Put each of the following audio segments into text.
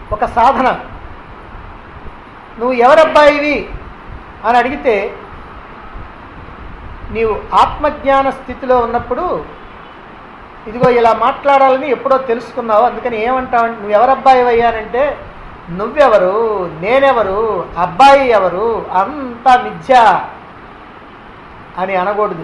ఒక సాధన నువ్వు ఎవరబ్బాయివి అని అడిగితే నీవు ఆత్మజ్ఞాన స్థితిలో ఉన్నప్పుడు ఇదిగో ఇలా మాట్లాడాలని ఎప్పుడో తెలుసుకున్నావు అందుకని ఏమంటావు నువ్వు ఎవరబ్బాయి అయ్యానంటే నువ్వెవరు నేనెవరు అబ్బాయి ఎవరు అంతా మిథ్య అని అనకూడదు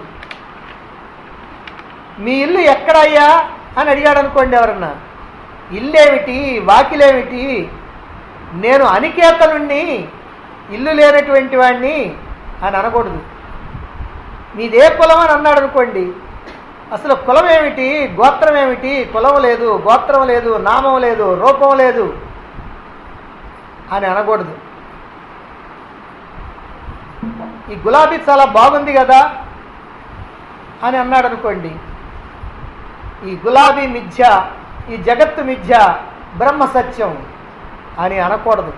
మీ ఇల్లు ఎక్కడయ్యా అని అడిగాడు అనుకోండి ఎవరన్నా ఇల్లేమిటి వాకిలేమిటి నేను అనికేతనుణ్ణి ఇల్లు లేనటువంటి వాడిని అని అనకూడదు మీదే కులం అని అన్నాడు అనుకోండి అసలు కులం ఏమిటి గోత్రం ఏమిటి కులం లేదు గోత్రం లేదు నామం లేదు రూపం లేదు అని అనకూడదు ఈ గులాబీ చాలా బాగుంది కదా అని అన్నాడు అనుకోండి ఈ గులాబీ మిథ్య ఈ జగత్తు మిథ్య బ్రహ్మ సత్యం అని అనకూడదు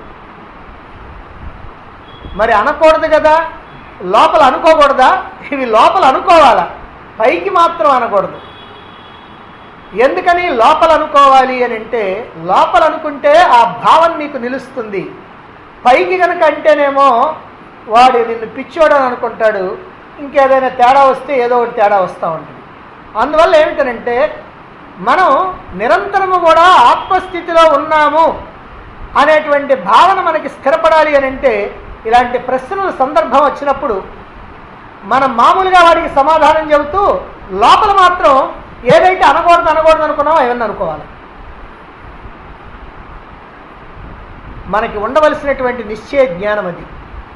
మరి అనకూడదు కదా లోపల అనుకోకూడదా ఇవి లోపల అనుకోవాలా పైకి మాత్రం అనకూడదు ఎందుకని లోపల అనుకోవాలి అని అంటే లోపల అనుకుంటే ఆ భావం నీకు నిలుస్తుంది పైకి కనుక అంటేనేమో వాడు నిన్ను పిచ్చోడు అని అనుకుంటాడు ఇంకేదైనా తేడా వస్తే ఏదో ఒకటి తేడా వస్తూ ఉంటుంది అందువల్ల ఏమిటనంటే మనం నిరంతరము కూడా ఆత్మస్థితిలో ఉన్నాము అనేటువంటి భావన మనకి స్థిరపడాలి అని అంటే ఇలాంటి ప్రశ్నల సందర్భం వచ్చినప్పుడు మనం మామూలుగా వాడికి సమాధానం చెబుతూ లోపల మాత్రం ఏదైతే అనకూడదు అనకూడదు అనుకున్నామో అవన్నీ అనుకోవాలి మనకి ఉండవలసినటువంటి నిశ్చయ జ్ఞానం అది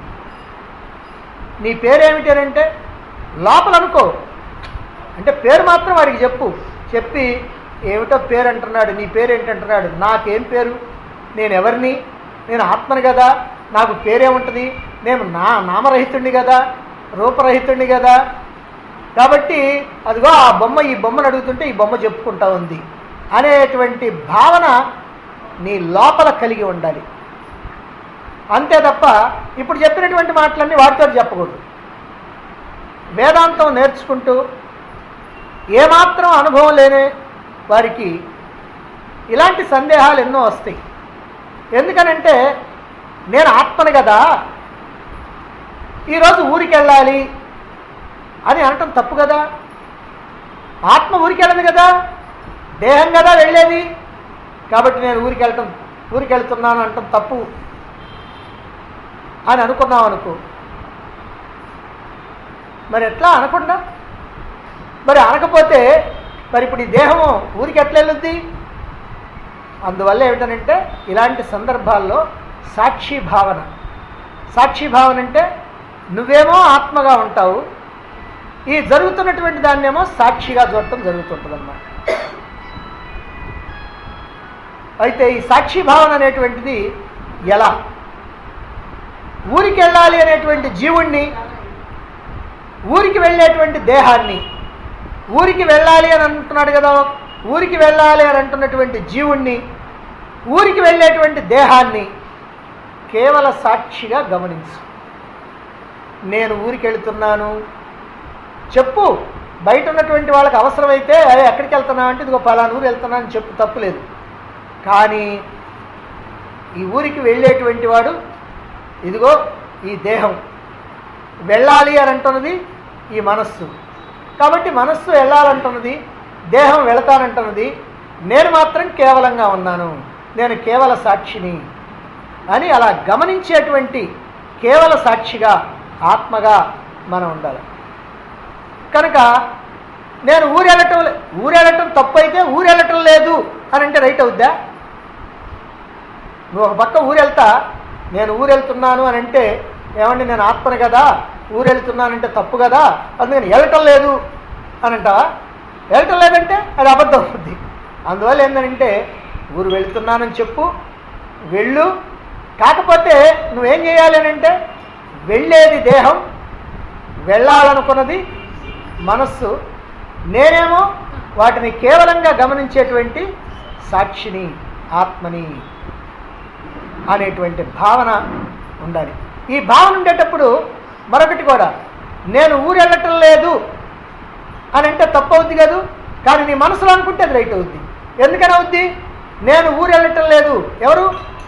నీ పేరేమిటి అని అంటే లోపల అనుకో అంటే పేరు మాత్రం వాడికి చెప్పు చెప్పి ఏమిటో పేరు అంటున్నాడు నీ పేరు ఏంటంటున్నాడు నాకేం పేరు నేను ఎవరిని నేను ఆత్మని కదా నాకు పేరేముంటుంది నేను నా నామరహితుడిని కదా రూపరహితుడిని కదా కాబట్టి అదిగో ఆ బొమ్మ ఈ బొమ్మను అడుగుతుంటే ఈ బొమ్మ చెప్పుకుంటా ఉంది అనేటువంటి భావన నీ లోపల కలిగి ఉండాలి అంతే తప్ప ఇప్పుడు చెప్పినటువంటి మాటలన్నీ వాటితో చెప్పకూడదు వేదాంతం నేర్చుకుంటూ ఏమాత్రం అనుభవం లేని వారికి ఇలాంటి సందేహాలు ఎన్నో వస్తాయి ఎందుకనంటే నేను ఆత్మని కదా ఈరోజు ఊరికి వెళ్ళాలి అని అనటం తప్పు కదా ఆత్మ ఊరికి వెళ్ళదు కదా దేహం కదా వెళ్ళేది కాబట్టి నేను ఊరికి వెళ్ళటం ఊరికి వెళ్తున్నాను అనటం తప్పు అని అనుకున్నాం అనుకో మరి ఎట్లా అనకుండా మరి అనకపోతే మరి ఇప్పుడు ఈ దేహము ఊరికి ఎట్లా వెళ్ళుద్ది అందువల్ల ఏమిటనంటే ఇలాంటి సందర్భాల్లో సాక్షి భావన సాక్షి భావన అంటే నువ్వేమో ఆత్మగా ఉంటావు ఈ జరుగుతున్నటువంటి దాన్నేమో సాక్షిగా చూడటం జరుగుతుంటుంది అన్నమాట అయితే ఈ సాక్షి భావన అనేటువంటిది ఎలా ఊరికి వెళ్ళాలి అనేటువంటి జీవుణ్ణి ఊరికి వెళ్ళేటువంటి దేహాన్ని ఊరికి వెళ్ళాలి అని అంటున్నాడు కదా ఊరికి వెళ్ళాలి అని అంటున్నటువంటి జీవుణ్ణి ఊరికి వెళ్ళేటువంటి దేహాన్ని కేవల సాక్షిగా గమనించు నేను ఊరికి వెళుతున్నాను చెప్పు బయట ఉన్నటువంటి వాళ్ళకి అవసరమైతే "అరే, ఎక్కడికి వెళ్తున్నావు అంటే ఇదిగో పలానా ఊరు వెళ్తున్నాను అని చెప్పు తప్పులేదు కానీ ఈ ఊరికి వెళ్ళేటువంటి వాడు ఇదిగో ఈ దేహం వెళ్ళాలి అని అంటున్నది ఈ మనస్సు కాబట్టి మనస్సు వెళ్ళాలంటున్నది దేహం వెళతానంటున్నది నేను మాత్రం కేవలంగా ఉన్నాను నేను కేవల సాక్షిని అని అలా గమనించేటువంటి కేవల సాక్షిగా ఆత్మగా మనం ఉండాలి కనుక నేను ఊరెళ్ళటం లే- ఊరెళ్ళటం తప్పు అయితే ఊరెళ్ళటం లేదు అని అంటే రైట్ అవుద్దా నువ్వు ఒక పక్క ఊరెళ్తా నేను ఊరెళ్తున్నాను అని అంటే ఏమండి నేను ఆత్మని కదా ఊరెళ్తున్నానంటే తప్పు కదా అది నేను వెళ్ళటం లేదు అని అంటావా వెళ్ళటం లేదంటే అది అబద్ధం అవుద్ది అందువల్ల ఏంటంటే ఊరు వెళుతున్నానని చెప్పు వెళ్ళు కాకపోతే నువ్వేం చేయాలి అని అంటే వెళ్ళేది దేహం వెళ్ళాలనుకున్నది మనస్సు నేనేమో వాటిని కేవలంగా గమనించేటువంటి సాక్షిని ఆత్మని అనేటువంటి భావన ఉండాలి ఈ భావన ఉండేటప్పుడు మరొకటి కూడా నేను ఊరు వెళ్ళటం లేదు అని అంటే తప్పు అవుద్ది కాదు కానీ నీ మనసులో అనుకుంటే అది రైట్ అవుద్ది ఎందుకని అవుద్ది నేను ఊరు వెళ్ళటం లేదు ఎవరు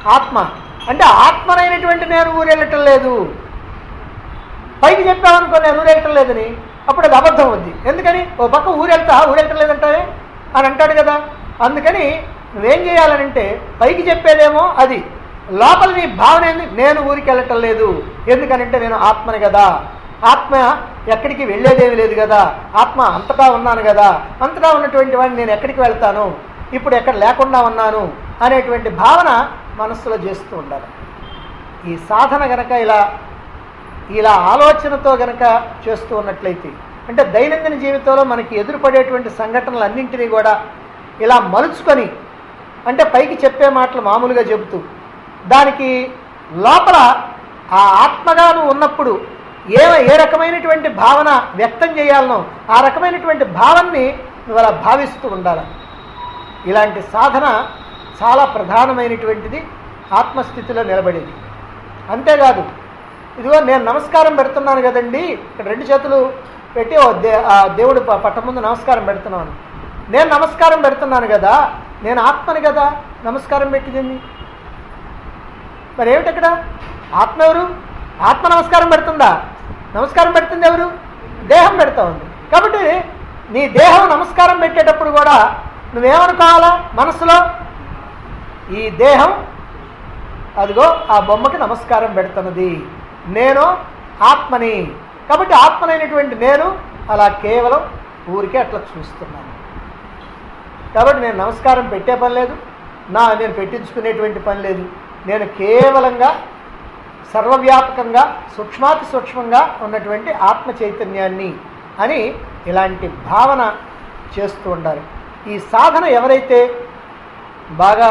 ఆత్మ అంటే ఆత్మనైనటువంటి నేను ఊరెళ్ళటం లేదు పైకి చెప్పామనుకో నేను ఊరెళ్ళటం లేదని అప్పుడు అది అబద్ధం ఉంది ఎందుకని ఓ పక్క ఊరెళ్తా ఊరెళ్ళటం లేదంటావే అని అంటాడు కదా అందుకని నువ్వేం చేయాలనంటే పైకి చెప్పేదేమో అది లోపల నీ భావన ఏంది నేను ఊరికి వెళ్ళటం లేదు ఎందుకనంటే నేను ఆత్మని కదా ఆత్మ ఎక్కడికి వెళ్ళేదేమీ లేదు కదా ఆత్మ అంతటా ఉన్నాను కదా అంతటా ఉన్నటువంటి వాడిని నేను ఎక్కడికి వెళ్తాను ఇప్పుడు ఎక్కడ లేకుండా ఉన్నాను అనేటువంటి భావన మనస్సులో చేస్తూ ఉండాలి ఈ సాధన గనక ఇలా ఇలా ఆలోచనతో గనక చేస్తూ ఉన్నట్లయితే అంటే దైనందిన జీవితంలో మనకి ఎదురుపడేటువంటి సంఘటనలు అన్నింటినీ కూడా ఇలా మలుచుకొని అంటే పైకి చెప్పే మాటలు మామూలుగా చెబుతూ దానికి లోపల ఆ ఆత్మగా నువ్వు ఉన్నప్పుడు ఏ ఏ రకమైనటువంటి భావన వ్యక్తం చేయాలనో ఆ రకమైనటువంటి భావనని నువ్వు అలా భావిస్తూ ఉండాలి ఇలాంటి సాధన చాలా ప్రధానమైనటువంటిది ఆత్మస్థితిలో నిలబడేది అంతేకాదు ఇదిగో నేను నమస్కారం పెడుతున్నాను కదండి ఇక్కడ రెండు చేతులు పెట్టి ఓ దే ఆ దేవుడు ప- పట్టం ముందు నమస్కారం పెడుతున్నాను నేను నమస్కారం పెడుతున్నాను కదా నేను ఆత్మని కదా నమస్కారం పెట్టింది మరి ఏమిటి అక్కడ ఆత్మ ఎవరు ఆత్మ నమస్కారం పెడుతుందా నమస్కారం పెడుతుంది ఎవరు దేహం పెడతా ఉంది కాబట్టి నీ దేహం నమస్కారం పెట్టేటప్పుడు కూడా నువ్వేమనుకోవాలా మనసులో ఈ దేహం అదిగో ఆ బొమ్మకి నమస్కారం పెడుతున్నది నేను ఆత్మని కాబట్టి ఆత్మనైనటువంటి నేను అలా కేవలం ఊరికే అట్లా చూస్తున్నాను కాబట్టి నేను నమస్కారం పెట్టే పని లేదు నా నేను పెట్టించుకునేటువంటి పని లేదు నేను కేవలంగా సర్వవ్యాపకంగా సూక్ష్మాతి సూక్ష్మంగా ఉన్నటువంటి ఆత్మ చైతన్యాన్ని అని ఇలాంటి భావన చేస్తూ ఉండాలి ఈ సాధన ఎవరైతే బాగా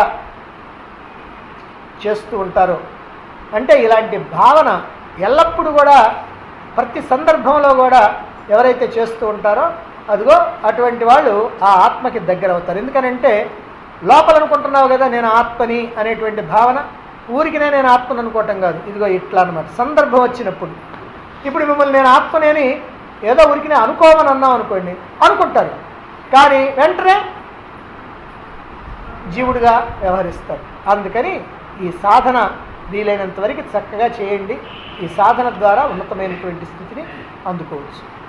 చేస్తూ ఉంటారో అంటే ఇలాంటి భావన ఎల్లప్పుడూ కూడా ప్రతి సందర్భంలో కూడా ఎవరైతే చేస్తూ ఉంటారో అదిగో అటువంటి వాళ్ళు ఆ ఆత్మకి దగ్గర అవుతారు ఎందుకనంటే లోపల అనుకుంటున్నావు కదా నేను ఆత్మని అనేటువంటి భావన ఊరికినే నేను ఆత్మని అనుకోవటం కాదు ఇదిగో ఇట్లా అనమాట సందర్భం వచ్చినప్పుడు ఇప్పుడు మిమ్మల్ని నేను ఆత్మనేని ఏదో ఊరికినే అనుకోమని అన్నాం అనుకోండి అనుకుంటారు కానీ వెంటనే జీవుడిగా వ్యవహరిస్తారు అందుకని ఈ సాధన వీలైనంత వరకు చక్కగా చేయండి ఈ సాధన ద్వారా ఉన్నతమైనటువంటి స్థితిని అందుకోవచ్చు